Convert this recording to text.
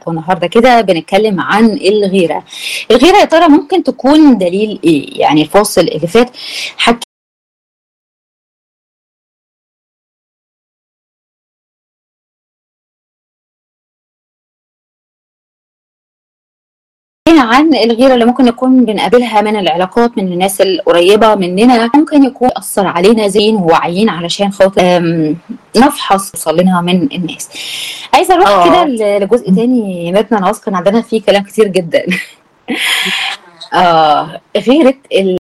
والنهارده كده بنتكلم عن الغيرة. الغيرة يا ترى ممكن تكون دليل إيه؟ يعني الفاصل اللي فات حكينا عن الغيرة اللي ممكن نكون بنقابلها من العلاقات من الناس القريبة مننا ممكن يكون أثر علينا زين وواعيين علشان خاطر آمم، نفحص وصل لنا من الناس. عايزة أروح آه. كده ل لجزء تاني ميرنا أنا واثقة إن عندنا فيه كلام كتير جدًا. آه، غيرة ال